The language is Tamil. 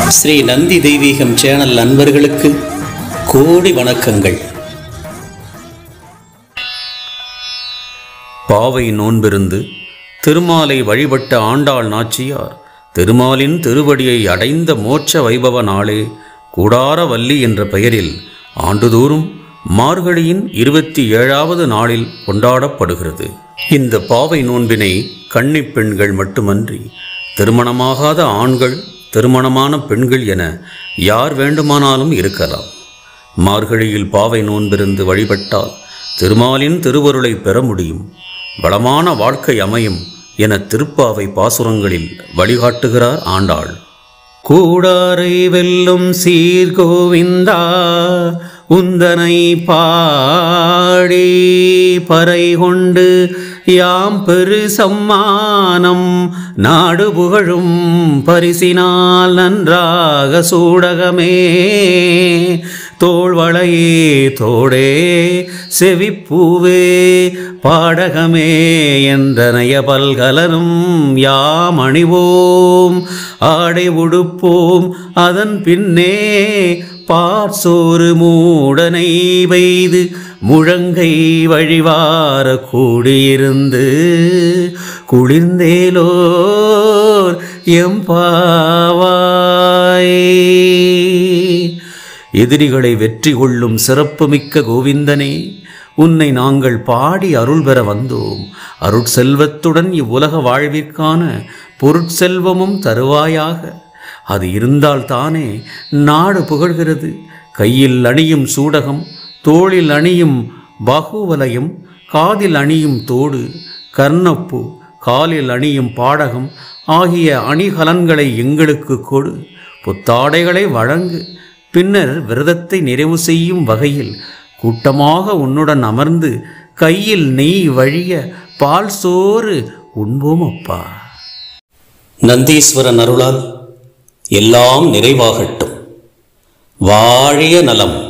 ஸ்ரீ நந்தி தெய்வீகம் சேனல் நண்பர்களுக்கு கோடி வணக்கங்கள் பாவை நோன்பிருந்து திருமாலை வழிபட்ட ஆண்டாள் நாச்சியார் திருமாலின் திருவடியை அடைந்த மோட்ச வைபவ நாளே கூடாரவல்லி என்ற பெயரில் ஆண்டுதோறும் மார்கழியின் இருபத்தி ஏழாவது நாளில் கொண்டாடப்படுகிறது இந்த பாவை நோன்பினை கன்னிப் பெண்கள் மட்டுமன்றி திருமணமாகாத ஆண்கள் திருமணமான பெண்கள் என யார் வேண்டுமானாலும் இருக்கலாம் மார்கழியில் பாவை நோன்பிருந்து வழிபட்டால் திருமாலின் திருவருளை பெற முடியும் வளமான வாழ்க்கை அமையும் என திருப்பாவை பாசுரங்களில் வழிகாட்டுகிறார் ஆண்டாள் கூடாரை வெல்லும் சீர்கோவிந்தா உந்தனை பாடி பறை கொண்டு யாம் பெரு சம்மானம் நாடு புகழும் பரிசினால் நன்றாக சூடகமே தோள்வளையே தோடே செவிப்பூவே பாடகமே என்றனைய பல்கலனும் யாம் அணிவோம் ஆடை உடுப்போம் அதன் பின்னே பார்சோறு மூடனை வைது முழங்கை வழிவார கூடியிருந்து குளிர்ந்தேலோர் எம்பாவாய் எதிரிகளை வெற்றி கொள்ளும் சிறப்புமிக்க கோவிந்தனே உன்னை நாங்கள் பாடி அருள் பெற வந்தோம் அருட்செல்வத்துடன் இவ்வுலக வாழ்விற்கான பொருட்செல்வமும் தருவாயாக அது இருந்தால் தானே நாடு புகழ்கிறது கையில் அணியும் சூடகம் தோளில் அணியும் பாகுவலயம் காதில் அணியும் தோடு கர்ணப்பு காலில் அணியும் பாடகம் ஆகிய அணிகலன்களை எங்களுக்கு கொடு புத்தாடைகளை வழங்கு பின்னர் விரதத்தை நிறைவு செய்யும் வகையில் கூட்டமாக உன்னுடன் அமர்ந்து கையில் நெய் வழிய பால் சோறு உண்போம் அப்பா நந்தீஸ்வரன் அருளால் எல்லாம் நிறைவாகட்டும் வாழிய நலம்